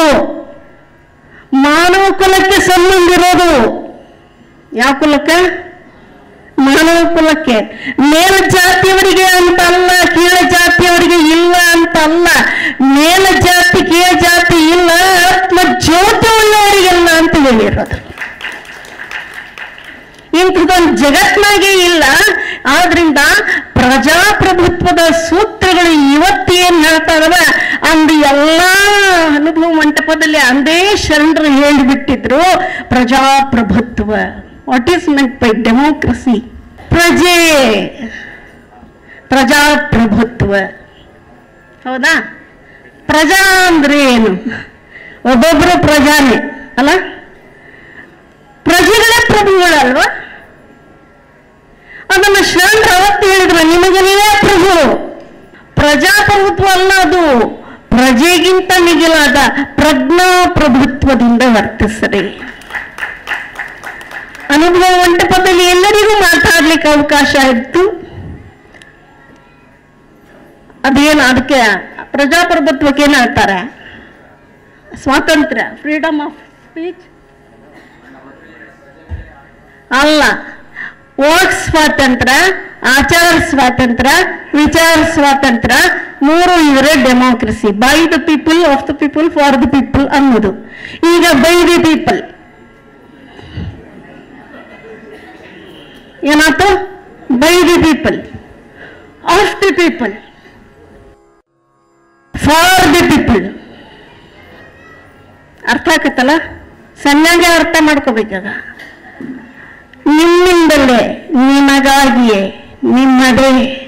[SPEAKER 1] ಮಾನವ ಕುಲಕ್ಕೆ ಸಂಬಂಧ ಇರೋದು ಯಾವ ಕುಲಕ್ಕೆ ಮಾನವ ಕುಲಕ್ಕೆ ಮೇಲ ಜಾತಿಯವರಿಗೆ ಅಂತ ಅಲ್ಲ ಕೀಳ ಜಾತಿಯವರಿಗೆ ಇಲ್ಲ ಅಂತ ಅಲ್ಲ ಮೇಲ ಜಾತಿ ಕೀಳ ಜಾತಿ ಇಲ್ಲ ಆತ್ಮ ಜ್ಯೋತಿ ಉಳ್ಳವರಿಗೆಲ್ಲ ಅಂತ ಹೇಳಿರೋದು ಇಂಥದೊಂದು ಜಗತ್ನಾಗೆ ಇಲ್ಲ ಆದ್ರಿಂದ ಪ್ರಜಾಪ್ರಭುತ್ವದ ಸೂತ್ರಗಳು ಇವತ್ತು ಏನ್ ಹೇಳ್ತಾ ಇದಾವ ಅಂದು ಎಲ್ಲಾ ಅನುಭವ ಮಂಟಪದಲ್ಲಿ ಅಂದೇ ಶರಣರು ಹೇಳಿಬಿಟ್ಟಿದ್ರು ಪ್ರಜಾಪ್ರಭುತ್ವ what is meant by democracy ಪ್ರಜೆ ಪ್ರಜಾಪ್ರಭುತ್ವ ಹೌದಾ ಪ್ರಜಾ ಅಂದ್ರೆ ಏನು ಒಬ್ಬೊಬ್ರು ಪ್ರಜಾನೇ ಅಲ್ಲ ಪ್ರಜೆಗಳೇ ಪ್ರಭುಗಳಲ್ವಾ ಅದನ್ನ ಶರಣರು ಅವತ್ತು ಹೇಳಿದ್ರು ನಿಮಗೆ ನೀವೇ ಪ್ರಭು ಪ್ರಜಾಪ್ರಭುತ್ವ ಅಲ್ಲ ಅದು ಪ್ರಜೆಗಿಂತ ಮಿಗಿಲಾದ ಪ್ರಜ್ಞಾಪ್ರಭುತ್ವದಿಂದ ವರ್ತಿಸ್ರಿ ಅನುಭವ ಮಂಟಪದಲ್ಲಿ ಎಲ್ಲರಿಗೂ ಮಾತಾಡ್ಲಿಕ್ಕೆ ಅವಕಾಶ ಇತ್ತು ಅದೇನು ಅದಕ್ಕೆ ಪ್ರಜಾಪ್ರಭುತ್ವಕ್ಕೆ ಏನು ಹೇಳ್ತಾರೆ ಸ್ವಾತಂತ್ರ್ಯ ಫ್ರೀಡಮ್ ಆಫ್ ಸ್ಪೀಚ್ ಅಲ್ಲ ವಾಕ್ ಸ್ವಾತಂತ್ರ್ಯ ಆಚಾರ ಸ್ವಾತಂತ್ರ್ಯ ವಿಚಾರ ಸ್ವಾತಂತ್ರ್ಯ ಮೂರು ಇವರೇ democracy by the people of the people for the people ಅನ್ನೋದು ಈಗ ಬೈ ದಿ ಪೀಪಲ್ ಏನಾಯ್ತು by the people of the people for the people ಅರ್ಥ ಆಕತ್ತಲ್ಲ ಸಣ್ಣಗೆ ಅರ್ಥ ಮಾಡ್ಕೋಬೇಕಾಗ ನಿಮ್ಮಿಂದಲೇ ನಿಮಗಾಗಿಯೇ ನಿಮ್ಮದೇ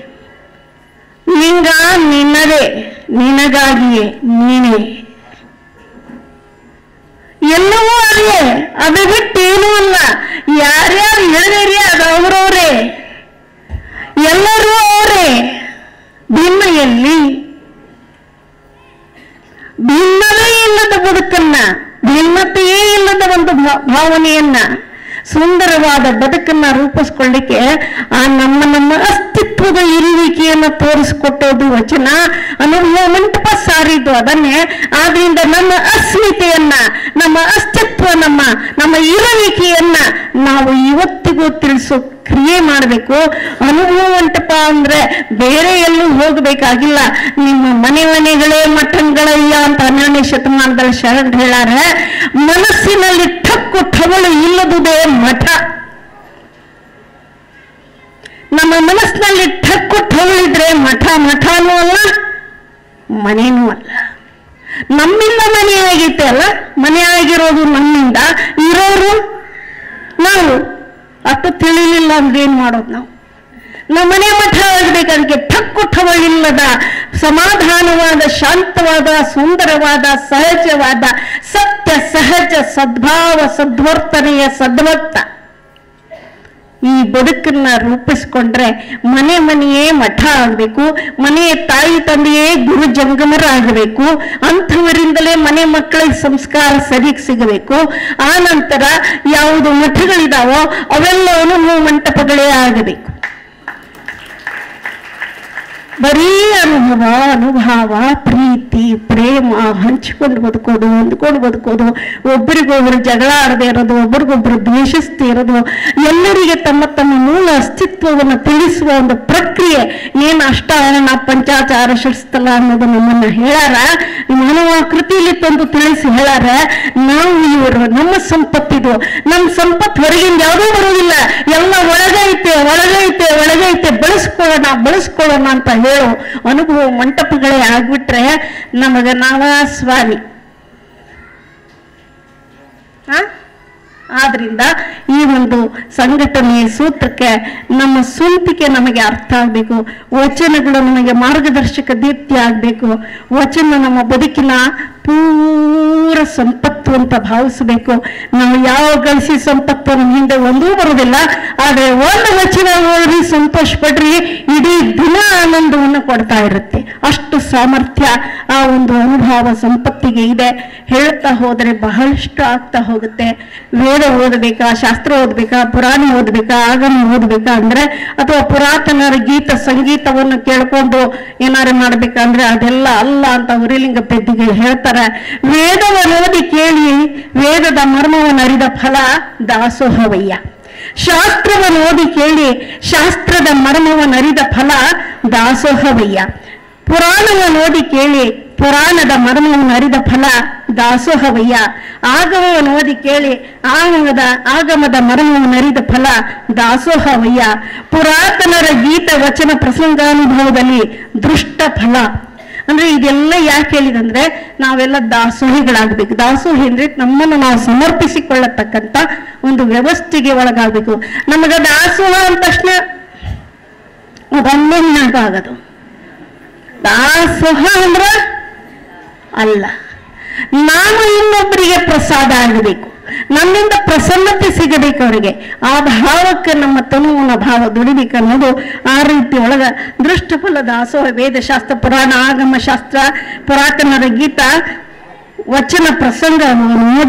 [SPEAKER 1] ನಿಂಗ ನಿನ್ನದೇ ನಿನಗಾಗಿಯೇ ನೀನೇ ಎಲ್ಲವೂ ಅದೇ ಅದು ಬಿಟ್ಟು ಏನೂ ಅಲ್ಲ ಯಾರ್ಯಾರು ಹೇಳಿದಿರಿ ಅದು ಅವರವರೇ ಎಲ್ಲರೂ ಅವರೇ ಭಿನ್ನ ಎಲ್ಲಿ ಭಿನ್ನವೇ ಇಲ್ಲದ ಬದುಕನ್ನ ಭಿನ್ನತೆಯೇ ಇಲ್ಲದ ಒಂದು ಭಾ- ಭಾವನೆಯನ್ನ ಸುಂದರವಾದ ಬದುಕನ್ನ ರೂಪಿಸ್ಕೊಳ್ಳಿಕ್ಕೆ ಆ ನಮ್ಮ ನಮ್ಮ ಅಸ್ತಿತ್ವದ ಇರುವಿಕೆಯನ್ನು ತೋರಿಸ್ಕೊಟ್ಟೋದು ವಚನ ಅನುಭವ ಮಂಟಪ ಸಾರಿದ್ದು ಅದನ್ನೇ ಆದ್ರಿಂದ ನಮ್ಮ ಅಸ್ಮಿತೆಯನ್ನ ನಮ್ಮ ಅಸ್ತಿತ್ವ ನಮ್ಮ ನಮ್ಮ ಇರುವಿಕೆಯನ್ನ ನಾವು ಇವತ್ತಿಗೂ ತಿಳಿಸೋ ಕ್ರಿಯೆ ಮಾಡಬೇಕು ಅನುಭವ ಮಂಟಪ ಅಂದ್ರೆ ಬೇರೆ ಎಲ್ಲೂ ಹೋಗಬೇಕಾಗಿಲ್ಲ ನಿಮ್ಮ ಮನೆ ಮನೆಗಳೇ ಮಠಗಳಯ್ಯ ಅಂತ ಹನ್ನೆರಡನೇ ಶತಮಾನದಲ್ಲಿ ಶರಣ ಹೇಳಾರ ಮನಸ್ಸಿನಲ್ಲಿ ಠಕ್ಕು ಠಗಳು ಇಲ್ಲದುದೇ ಮಠ ನಮ್ಮ ಮನಸ್ಸಿನಲ್ಲಿ ಠಕ್ಕು ಠಗಳಿದ್ರೆ ಮಠ ಮಠನೂ ಅಲ್ಲ ಮನೇನೂ ಅಲ್ಲ ನಮ್ಮಿಂದ ಮನೆ ಆಗೈತೆ ಅಲ್ಲ ಮನೆ ಆಗಿರೋದು ನಮ್ಮಿಂದ ಇರೋರು ನಾವು ಅಷ್ಟು ತಿಳಿಲಿಲ್ಲ ಅಂದ್ರೆ ಏನ್ ಮಾಡೋದು ನಾವು ನಮ್ಮ ಮನೆ ಮಠ ಆಗ್ಬೇಕು ಅದಕ್ಕೆ ಠಕ್ಕು ಠವಳಿಲ್ಲದ ಸಮಾಧಾನವಾದ ಶಾಂತವಾದ ಸುಂದರವಾದ ಸಹಜವಾದ ಸತ್ಯ ಸಹಜ ಸದ್ಭಾವ ಸದ್ವರ್ತನೆಯ ಸದ್ಭಕ್ತ ಈ ಬದುಕನ್ನ ರೂಪಿಸ್ಕೊಂಡ್ರೆ ಮನೆ ಮನೆಯೇ ಮಠ ಆಗಬೇಕು ಮನೆಯ ತಾಯಿ ತಂದೆಯೇ ಗುರು ಜಂಗಮರಾಗಬೇಕು ಅಂಥವರಿಂದಲೇ ಮನೆ ಮಕ್ಕಳಿಗೆ ಸಂಸ್ಕಾರ ಸರಿಗ್ ಸಿಗಬೇಕು ಆ ನಂತರ ಯಾವುದು ಮಠಗಳಿದಾವೋ ಅವೆಲ್ಲವೂ ಮೂರು ಮಂಟಪಗಳೇ ಆಗಬೇಕು ಬರೀ ಅನುಭವ ಅನುಭವ ಪ್ರೀತಿ ಪ್ರೇಮ ಹಂಚಿಕೊಂಡು ಬದುಕೋದು ಹೊಂದ್ಕೊಂಡು ಬದುಕೋದು ಒಬ್ಬರಿಗೊಬ್ರು ಜಗಳ ಆಡದೆ ಇರೋದು ಒಬ್ರಿಗೊಬ್ರು ದ್ವೇಷಿಸ್ದೇ ಇರೋದು ಎಲ್ಲರಿಗೆ ತಮ್ಮ ತಮ್ಮ ಮೂಲ ಅಸ್ತಿತ್ವವನ್ನು ತಿಳಿಸುವ ಒಂದು ಪ್ರಕ್ರಿಯೆ ಏನು ಅಷ್ಟಾರಣ ಪಂಚಾಚಾರ ಶಿಸ್ತಲ ಅನ್ನೋದು ನಮ್ಮನ್ನ ಹೇಳಾರ ಮಾನವ ಕೃತಿಯಲ್ಲಿ ತಂದು ತಿಳಿಸಿ ಹೇಳಾರ ನಾವು ಇವರು ನಮ್ಮ ಸಂಪತ್ತಿದು ನಮ್ಮ ಸಂಪತ್ತು ಹೊರಗಿಂದ ಯಾವುದೂ ಬರುವುದಿಲ್ಲ ಎಲ್ಲ ಒಳಗೈತೆ ಒಳಗೈತೆ ಒಳಗೈತೆ ಬಳಸ್ಕೊಳ್ಳೋಣ ಬಳಸ್ಕೊಳ್ಳೋಣ ಅಂತ ಹೇಳು ಅನುಭವ ಮಂಟಪಗಳೇ ಆಗ್ಬಿಟ್ರೆ ನಮಗ ನಾವ ಸ್ವಾಮಿ ಆ? ಆದ್ರಿಂದ ಈ ಒಂದು ಸಂಘಟನೆಯ ಸೂತ್ರಕ್ಕೆ ನಮ್ಮ ಸ್ವಂತಿಕೆ ನಮಗೆ ಅರ್ಥ ಆಗಬೇಕು ವಚನಗಳು ನಮಗೆ ಮಾರ್ಗದರ್ಶಕ ದೀಪ್ತಿ ಆಗಬೇಕು ವಚನ ನಮ್ಮ ಬದುಕಿನ ಪೂರ ಸಂಪತ್ತು ಅಂತ ಭಾವಿಸಬೇಕು ನಾವು ಯಾವ ಗಳಿಸಿ ಸಂಪತ್ತು ನಮ್ಮ ಹಿಂದೆ ಒಂದೂ ಬರುವುದಿಲ್ಲ ಆದರೆ ಒಂದು ವಚನ ಓದಿ ಸಂತೋಷ ಪಡ್ರಿ ಇಡೀ ದಿನ ಆನಂದವನ್ನು ಕೊಡ್ತಾ ಇರುತ್ತೆ ಅಷ್ಟು ಸಾಮರ್ಥ್ಯ ಆ ಒಂದು ಅನುಭವ ಸಂಪತ್ತಿಗೆ ಇದೆ ಹೇಳ್ತಾ ಹೋದರೆ ಬಹಳಷ್ಟು ಆಗ್ತಾ ಹೋಗುತ್ತೆ ವೇದ ಓದಬೇಕಾ ಶಾಸ್ತ್ರ ಓದಬೇಕಾ ಪುರಾಣ ಓದಬೇಕಾ ಆಗಮ ಓದಬೇಕಾ ಅಂದ್ರೆ ಅಥವಾ ಪುರಾತನರ ಗೀತ ಸಂಗೀತವನ್ನು ಕೇಳ್ಕೊಂಡು ಏನಾರು ಮಾಡ್ಬೇಕಂದ್ರೆ ಅದೆಲ್ಲ ಅಲ್ಲ ಅಂತ ಉರಿಲಿಂಗ ಪೆದ್ದಿಗೆ ಹೇಳ್ತಾರೆ ವೇದವನ್ನು ಓದಿ ಕೇಳಿ ವೇದದ ಮರ್ಮವನ್ನು ಅರಿದ ಫಲ ದಾಸೋಹವಯ್ಯ ಶಾಸ್ತ್ರವನ್ನು ಓದಿ ಕೇಳಿ ಶಾಸ್ತ್ರದ ಮರ್ಮವನ್ನು ಅರಿದ ಫಲ ದಾಸೋಹವಯ್ಯ ಪುರಾಣವನ್ನು ಓದಿ ಕೇಳಿ ಪುರಾಣದ ಮರ್ಮವನ್ನು ಅರಿದ ಫಲ ದಾಸೋಹವಯ್ಯ ಆಗಮವನ್ನು ಓದಿ ಕೇಳಿ ಆಗಮದ ಆಗಮದ ಮರ್ಮವನ್ನು ಅರಿದ ಫಲ ದಾಸೋಹವಯ್ಯ ಪುರಾತನರ ಗೀತ ವಚನ ಪ್ರಸಂಗಾನುಭವದಲ್ಲಿ ದೃಷ್ಟ ಫಲ ಅಂದ್ರೆ ಇದೆಲ್ಲ ಯಾಕೆ ಹೇಳಿದಂದ್ರೆ ನಾವೆಲ್ಲ ದಾಸೋಹಿಗಳಾಗಬೇಕು ದಾಸೋಹಿ ಅಂದ್ರೆ ನಮ್ಮನ್ನು ನಾವು ಸಮರ್ಪಿಸಿಕೊಳ್ಳತಕ್ಕಂತ ಒಂದು ವ್ಯವಸ್ಥೆಗೆ ಒಳಗಾಗಬೇಕು ನಮಗ ದಾಸೋಹ ಅಂದ ತಕ್ಷಣ ಅದೊಂದೇ ನೆನಪಾಗದು ದಾಸೋಹ ಅಂದ್ರ ಅಲ್ಲ ನಾನು ಇನ್ನೊಬ್ಬರಿಗೆ ಪ್ರಸಾದ ಆಗಬೇಕು ನನ್ನಿಂದ ಪ್ರಸನ್ನತೆ ಸಿಗಬೇಕು ಅವರಿಗೆ ಆ ಭಾವಕ್ಕೆ ನಮ್ಮ ತನುವಿನ ಭಾವ ದುಡಿಬೇಕು ಅನ್ನೋದು ಆ ರೀತಿ ಒಳಗ ದೃಷ್ಟಫಲ ದಾಸೋಹ ವೇದಶಾಸ್ತ್ರ ಪುರಾಣ ಆಗಮ ಶಾಸ್ತ್ರ ಪುರಾತನರ ಗೀತ ವಚನ ಪ್ರಸಂಗವನ್ನು ಓದಿ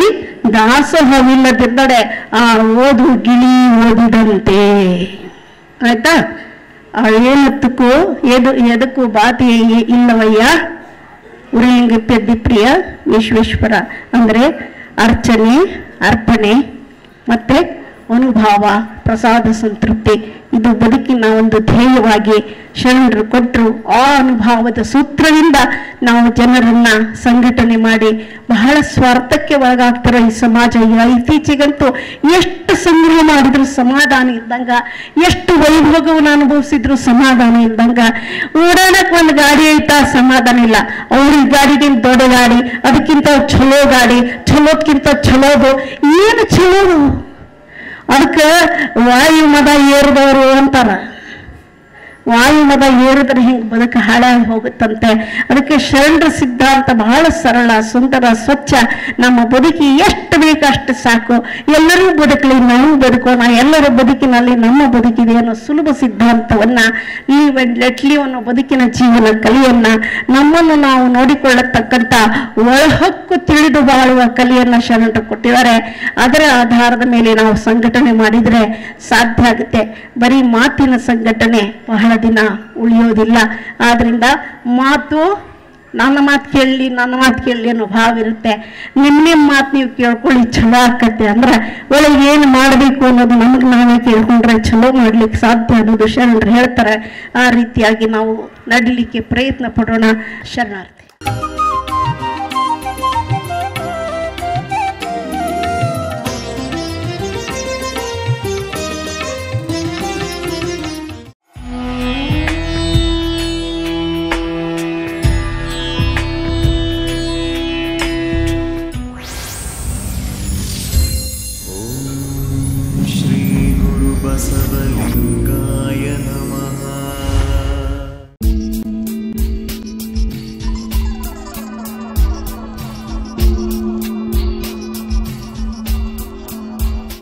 [SPEAKER 1] ದಾಸೋಹವಿಲ್ಲದಿದ್ದಡೆ ಆ ಓದು ಗಿಳಿ ಓದಿದಂತೆ ಆಯ್ತಾ ಆ ಏನತ್ತಕ್ಕೂ ಎದು ಎದಕ್ಕೂ ಬಾತಿ ಇಲ್ಲವಯ್ಯ ಉರಿಲಿಂಗ ಪ್ರಿಯ ವಿಶ್ವೇಶ್ವರ ಅಂದ್ರೆ ಅರ್ಚನೆ ಅರ್ಪಣೆ ಮತ್ತೆ ಅನುಭವ ಪ್ರಸಾದ ಸಂತೃಪ್ತಿ ಇದು ಬದುಕಿನ ಒಂದು ಧ್ಯೇಯವಾಗಿ ಶರಣರು ಕೊಟ್ಟರು ಆ ಅನುಭವದ ಸೂತ್ರದಿಂದ ನಾವು ಜನರನ್ನ ಸಂಘಟನೆ ಮಾಡಿ ಬಹಳ ಸ್ವಾರ್ಥಕ್ಕೆ ಒಳಗಾಗ್ತಾರೋ ಈ ಸಮಾಜ ಈಗ ಇತ್ತೀಚೆಗಂತೂ ಎಷ್ಟು ಸಂಗ್ರಹ ಮಾಡಿದ್ರು ಸಮಾಧಾನ ಇದ್ದಂಗ ಎಷ್ಟು ವೈಭೋಗವನ್ನು ಅನುಭವಿಸಿದ್ರು ಸಮಾಧಾನ ಇದ್ದಂಗ ಓಡಾಡಕ್ ಒಂದು ಗಾಡಿ ಐತಾ ಸಮಾಧಾನ ಇಲ್ಲ ಅವ್ರಿಗೆ ಗಾಡಿಗಿಂತ ದೊಡ್ಡ ಗಾಡಿ ಅದಕ್ಕಿಂತ ಚಲೋ ಗಾಡಿ ಚಲೋದ್ಕಿಂತ ಚಲೋದು ಏನು ಚಲೋದು ಅದಕ್ಕೆ ವಾಯು ಮದ ಏರಿದವರು ಅಂತಾರ ವಾಯು ಮದ ಏರಿದ್ರೆ ಹಿಂಗೆ ಬದುಕು ಹಾಳಾಗಿ ಹೋಗುತ್ತಂತೆ ಅದಕ್ಕೆ ಶರಣರ ಸಿದ್ಧಾಂತ ಬಹಳ ಸರಳ ಸುಂದರ ಸ್ವಚ್ಛ ನಮ್ಮ ಬದುಕಿ ಎಷ್ಟು ಬೇಕು ಅಷ್ಟು ಸಾಕು ಎಲ್ಲರೂ ಬದುಕಲಿ ನಾವು ಬದುಕೋಣ ಎಲ್ಲರ ಬದುಕಿನಲ್ಲಿ ನಮ್ಮ ಬದುಕಿದೆ ಅನ್ನೋ ಸುಲಭ ಸಿದ್ಧಾಂತವನ್ನ ಲೀವ್ ಅಂಡ್ ಲೆಟ್ ಲೀವ್ ಅನ್ನೋ ಬದುಕಿನ ಜೀವನ ಕಲೆಯನ್ನ ನಮ್ಮನ್ನು ನಾವು ನೋಡಿಕೊಳ್ಳತಕ್ಕಂಥ ಒಳಹಕ್ಕು ತಿಳಿದು ಬಾಳುವ ಕಲೆಯನ್ನ ಶರಣರು ಕೊಟ್ಟಿದ್ದಾರೆ ಅದರ ಆಧಾರದ ಮೇಲೆ ನಾವು ಸಂಘಟನೆ ಮಾಡಿದ್ರೆ ಸಾಧ್ಯ ಆಗುತ್ತೆ ಬರೀ ಮಾತಿನ ಸಂಘಟನೆ ಬಹಳ ದಿನ ಉಳಿಯೋದಿಲ್ಲ ಆದ್ರಿಂದ ಮಾತು ನನ್ನ ಮಾತು ಕೇಳಲಿ ನನ್ನ ಮಾತು ಕೇಳಲಿ ಅನ್ನೋ ಭಾವ ಇರುತ್ತೆ ನಿಮ್ಮ ನಿಮ್ಮ ಮಾತು ನೀವು ಕೇಳ್ಕೊಳ್ಳಿ ಚಲೋ ಆಕತ್ತೆ ಅಂದ್ರೆ ಒಳಗೆ ಏನು ಮಾಡಬೇಕು ಅನ್ನೋದು ನಮಗೆ ನಾವೇ ಕೇಳ್ಕೊಂಡ್ರೆ ಚಲೋ ಮಾಡ್ಲಿಕ್ಕೆ ಸಾಧ್ಯ ಅನ್ನೋದು ಶರಣರು ಹೇಳ್ತಾರೆ ಆ ರೀತಿಯಾಗಿ ನಾವು ನಡಿಲಿಕ್ಕೆ ಪ್ರಯತ್ನ ಪಡೋಣ ಶರಣಾರ್ಥಿ